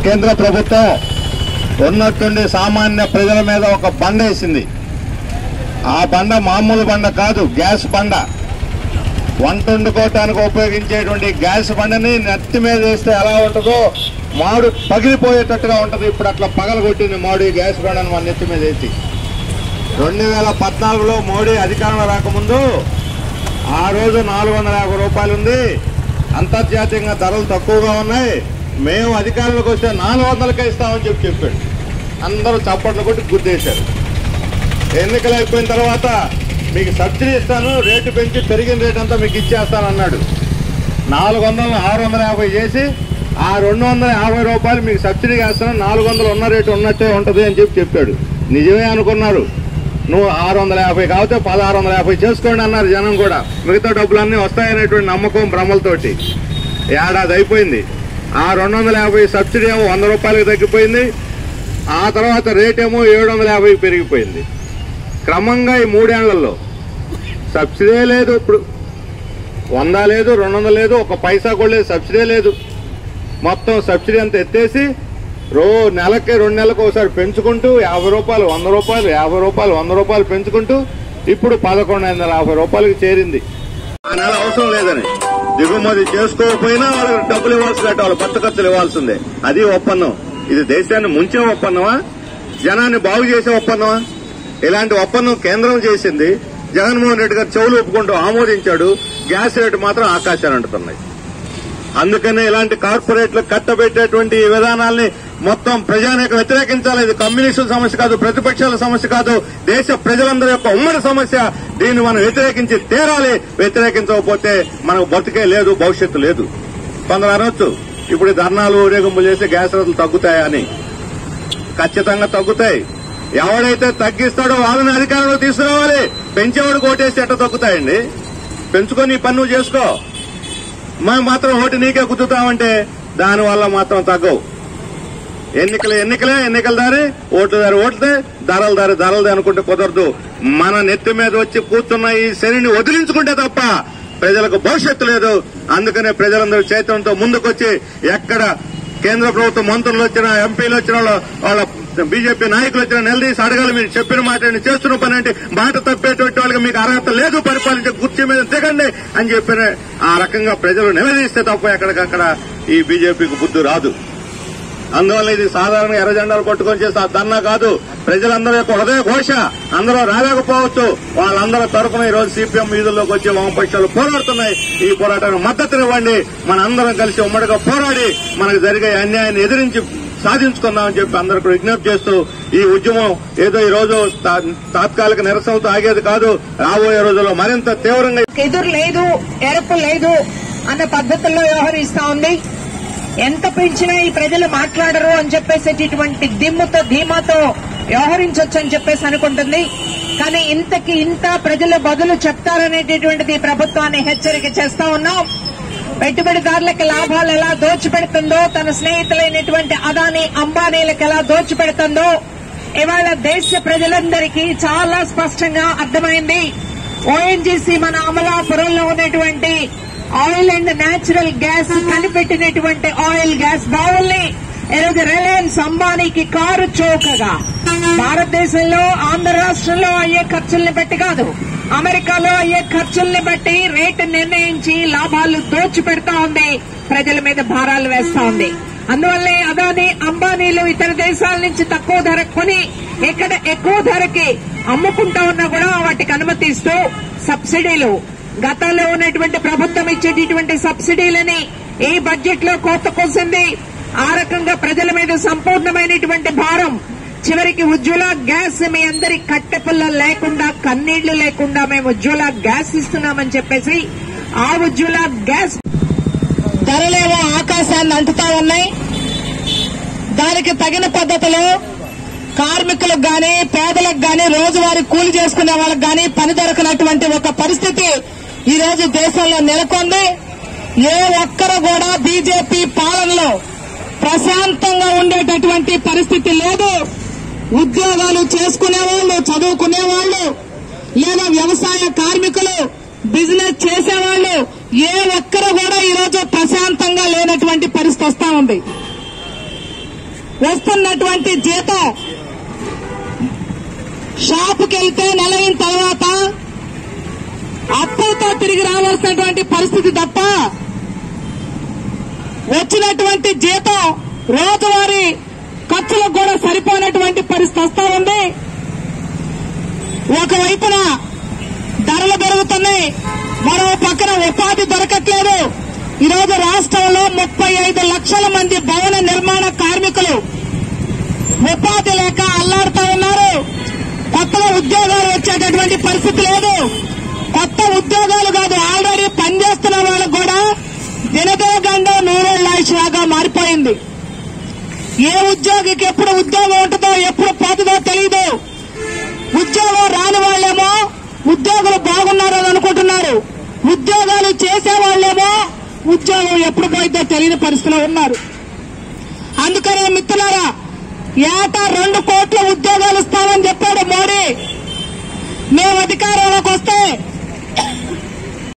కేంద్ర ప్రభుత్వం ఉన్నట్టుండి సామాన్య ప్రజల మీద ఒక బండ వేసింది ఆ బండ మామూలు బండ కాదు గ్యాస్ బండ వంట వండుకోవటానికి ఉపయోగించేటువంటి గ్యాస్ బండని నెత్తి మీద వేస్తే ఎలా ఉంటుందో మాడు పగిలిపోయేటట్టుగా ఉంటుంది ఇప్పుడు అట్లా పగలగొట్టింది మోడీ గ్యాస్ బండను మన నెత్తి మీద వేసి రెండు వేల పద్నాలుగులో మోడీ అధికారంలో రాకముందు ఆ రోజు నాలుగు వందల యాభై రూపాయలు ఉంది అంతర్జాతీయంగా ధరలు తక్కువగా ఉన్నాయి మేము అధికారంలోకి వస్తే నాలుగు వందలకే ఇస్తామని చెప్పి చెప్పాడు అందరూ చప్పట్లు కొట్టి గుర్తేశారు ఎన్నికలు అయిపోయిన తర్వాత మీకు సబ్సిడీ ఇస్తాను రేటు పెంచి పెరిగిన రేట్ అంతా మీకు ఇచ్చేస్తాను అన్నాడు నాలుగు వందలు ఆరు వందల యాభై చేసి ఆ రెండు వందల యాభై రూపాయలు మీకు సబ్సిడీ వేస్తాను నాలుగు వందలు ఉన్న రేటు ఉన్నట్టే ఉంటుంది అని చెప్పి చెప్పాడు నిజమే అనుకున్నారు నువ్వు ఆరు వందల యాభై కాకపోతే పదహారు వందల యాభై చేసుకోండి అన్నారు జనం కూడా మిగతా డబ్బులన్నీ వస్తాయనేటువంటి నమ్మకం భ్రమలతోటి ఏడాది అయిపోయింది ఆ రెండు వందల యాభై సబ్సిడీ ఏమో వంద రూపాయలకు తగ్గిపోయింది ఆ తర్వాత రేట్ ఏమో ఏడు వందల యాభై పెరిగిపోయింది క్రమంగా ఈ మూడేళ్లలో సబ్సిడీ లేదు ఇప్పుడు వంద లేదు రెండు వందలు లేదు ఒక పైసా కూడా లేదు సబ్సిడీ లేదు మొత్తం సబ్సిడీ అంతా ఎత్తేసి రో నెలకి రెండు నెలలకు ఒకసారి పెంచుకుంటూ యాభై రూపాయలు వంద రూపాయలు యాభై రూపాయలు వంద రూపాయలు పెంచుకుంటూ ఇప్పుడు పదకొండు వందల యాభై రూపాయలకి చేరింది ఆ నెల అవసరం లేదని దిగుమతి చేసుకోకపోయినా వాళ్ళకి డబ్బులు ఇవ్వాల్సి వాళ్ళు కొత్త ఖర్చులు ఇవ్వాల్సిందే అది ఒప్పందం ఇది దేశాన్ని ముంచే ఒప్పందమా జనాన్ని బాగు చేసే ఒప్పందమా ఇలాంటి ఒప్పందం కేంద్రం చేసింది జగన్మోహన్ రెడ్డి గారు చెవులు ఒప్పుకుంటూ ఆమోదించాడు గ్యాస్ రేటు మాత్రం ఆకాశాన్ని అంటున్నాయి అందుకనే ఇలాంటి కార్పొరేట్లకు కట్టబెట్టేటువంటి ఈ విధానాల్ని మొత్తం ప్రజానికి వ్యతిరేకించాలి ఇది కమ్యూనిస్టుల సమస్య కాదు ప్రతిపక్షాల సమస్య కాదు దేశ ప్రజలందరి యొక్క ఉమ్మడి సమస్య దీన్ని మనం వ్యతిరేకించి తీరాలి వ్యతిరేకించకపోతే మనకు బతికే లేదు భవిష్యత్తు లేదు కొందరు అనొచ్చు ఇప్పుడు ఈ ధర్నాలు ఊరేగింపులు చేసి గ్యాస్ రేట్లు తగ్గుతాయని ఖచ్చితంగా తగ్గుతాయి ఎవడైతే తగ్గిస్తాడో వాళ్ళని అధికారంలో తీసుకురావాలి పెంచేవాడు కోటేసి ఎట్ట తగ్గుతాయండి పెంచుకొని ఈ పని నువ్వు చేసుకో మేము మాత్రం ఓటు నీకే కుదుతామంటే దానివల్ల మాత్రం తగ్గవు ఎన్నికలు ఎన్నికలే ఎన్నికల దారి ఓట్ల దారి ఓట్లదే ధరల దారి ధరలదే అనుకుంటే కుదరదు మన నెత్తి మీద వచ్చి కూర్చున్న ఈ శనిని వదిలించుకుంటే తప్ప ప్రజలకు భవిష్యత్తు లేదు అందుకనే ప్రజలందరూ చైతన్యంతో ముందుకొచ్చి ఎక్కడ కేంద్ర ప్రభుత్వ మంత్రులు వచ్చినా ఎంపీలు వచ్చిన వాళ్ళ- వాళ్ళ బీజేపీ నాయకులు వచ్చిన నిలదీసి అడగాలి మీరు చెప్పిన మాట ఏంటి, చేస్తున్న పని ఏంటి మాట తప్పేటువంటి వాళ్ళకి మీకు అర్హత లేదు పరిపాలించే కుర్చీ మీద దిగండి అని చెప్పిన ఆ రకంగా ప్రజలు నిలదీస్తే తప్ప ఎక్కడికక్కడ ఈ బీజేపీకి బుద్ధి రాదు అందువల్ల ఇది సాధారణ ఎర్ర జెండాలు కొట్టుకొని చేస్తే ఆ దన్నా కాదు ప్రజలందరి యొక్క హృదయ ఘోష అందరూ రాలేకపోవచ్చు వాళ్ళందరి తరఫున ఈ రోజు సిపిఎం వీధుల్లోకి వచ్చి వామపక్షాలు పోరాడుతున్నాయి ఈ పోరాటానికి మద్దతునివ్వండి మన అందరం కలిసి ఉమ్మడిగా పోరాడి మనకు జరిగే అన్యాయాన్ని ఎదిరించి సాధించుకుందామని చెప్పి అందరికి విజ్ఞప్తి చేస్తూ ఈ ఉద్యమం ఏదో ఈ రోజు తా- తాత్కాలిక నిరసనతో ఆగేది కాదు రాబోయే రోజుల్లో మరింత తీవ్రంగా ఎదురు లేదు ఎరపు లేదు అన్న పద్ధతుల్లో వ్యవహరిస్తా ఉంది ఎంత పెంచినా ఈ ప్రజలు మాట్లాడరు అని చెప్పేసేటటువంటి దిమ్ముతో ధీమాతో వ్యవహరించవచ్చు అని చెప్పేసి అనుకుంటుంది కానీ ఇంతకి ఇంత ప్రజలు బదులు చెప్తారనేటటువంటిది ఈ ప్రభుత్వాన్ని హెచ్చరిక చేస్తా ఉన్నాం పెట్టుబడిదారులకు లాభాలు ఎలా దోచిపెడుతుందో తన స్నేహితులైనటువంటి అదాని అంబానీలకు ఎలా దోచిపెడుతుందో ఇవాళ దేశ ప్రజలందరికీ చాలా స్పష్టంగా అర్థమైంది ఓఎన్జీసీ మన అమలాపురంలో ఉన్నటువంటి ఆయిల్ అండ్ న్యాచురల్ గ్యాస్ కనిపెట్టినటువంటి ఆయిల్ గ్యాస్ బావుల్ని ఈరోజు రిలయన్స్ అంబానీకి కారు చౌకగా భారతదేశంలో ఆంధ్ర రాష్ట్రంలో అయ్యే ఖర్చుల్ని బట్టి కాదు అమెరికాలో అయ్యే ఖర్చుల్ని బట్టి రేటు నిర్ణయించి లాభాలు దోచి పెడతా ఉంది ప్రజల మీద భారాలు వేస్తా ఉంది అందువల్లే అదాని అంబానీలు ఇతర దేశాల నుంచి తక్కువ ధర కొని ఇక్కడ ఎక్కువ ధరకి అమ్ముకుంటా ఉన్నా కూడా వాటికి అనుమతిస్తూ సబ్సిడీలు గతంలో ఉన్నటువంటి ప్రభుత్వం ఇచ్చేటటువంటి సబ్సిడీలని ఈ బడ్జెట్ లో కోత కోసింది ఆ రకంగా ప్రజల మీద సంపూర్ణమైనటువంటి భారం చివరికి ఉజ్వల గ్యాస్ మీ అందరి కట్టెపుల్ల లేకుండా కన్నీళ్లు లేకుండా మేము ఉజ్వల గ్యాస్ ఇస్తున్నామని చెప్పేసి ఆ ఉజ్వల గ్యాస్ ధరలేమో ఆకాశాన్ని అంటుతా ఉన్నాయి దానికి తగిన పద్ధతిలో కార్మికులకు గాని పేదలకు గాని రోజువారీ కూలి చేసుకునే వాళ్ళకి గాని పని దొరకనటువంటి ఒక పరిస్థితి ఈ రోజు దేశంలో నెలకొంది ఏ ఒక్కరు కూడా బీజేపీ పాలనలో ప్రశాంతంగా ఉండేటటువంటి పరిస్థితి లేదు ఉద్యోగాలు చేసుకునే వాళ్ళు చదువుకునే వాళ్ళు లేదా వ్యవసాయ కార్మికులు బిజినెస్ చేసేవాళ్ళు ఏ ఒక్కరు కూడా ఈరోజు ప్రశాంతంగా లేనటువంటి పరిస్థితి వస్తా ఉంది వస్తున్నటువంటి జీతం షాపుకి వెళ్తే నెల అయిన తర్వాత అప్పులతో తిరిగి రావాల్సినటువంటి పరిస్థితి తప్ప వచ్చినటువంటి జీతం రోజువారీ ఖర్చులకు కూడా సరిపోయినటువంటి పరిస్థితి వస్తా ఉంది ఒకవైపున ధరలు పెరుగుతున్నాయి మరో పక్కన ఉపాధి దొరకట్లేదు ఈరోజు రాష్ట్రంలో ముప్పై ఐదు లక్షల మంది భవన నిర్మాణ కార్మికులు ఉపాధి లేక అల్లాడుతూ ఉన్నారు కొత్తగా ఉద్యోగాలు వచ్చేటటువంటి పరిస్థితి లేదు కొత్త ఉద్యోగాలు కాదు ఆల్రెడీ పనిచేస్తున్న వాళ్ళకు కూడా దినదే గండం నూరేళ్ల ఆయుష్లాగా మారిపోయింది ఏ ఉద్యోగికి ఎప్పుడు ఉద్యోగం ఉంటుందో ఎప్పుడు పోతుందో తెలియదు ఉద్యోగం రాని వాళ్ళేమో ఉద్యోగులు బాగున్నారని అనుకుంటున్నారు ఉద్యోగాలు చేసే వాళ్ళేమో ఉద్యోగం ఎప్పుడు పోయిద్దో తెలియని పరిస్థితిలో ఉన్నారు అందుకనే మిత్రులారా ఏటా రెండు కోట్ల ఉద్యోగాలు ఇస్తామని చెప్పాడు మోడీ మేము అధికారంలోకి వస్తే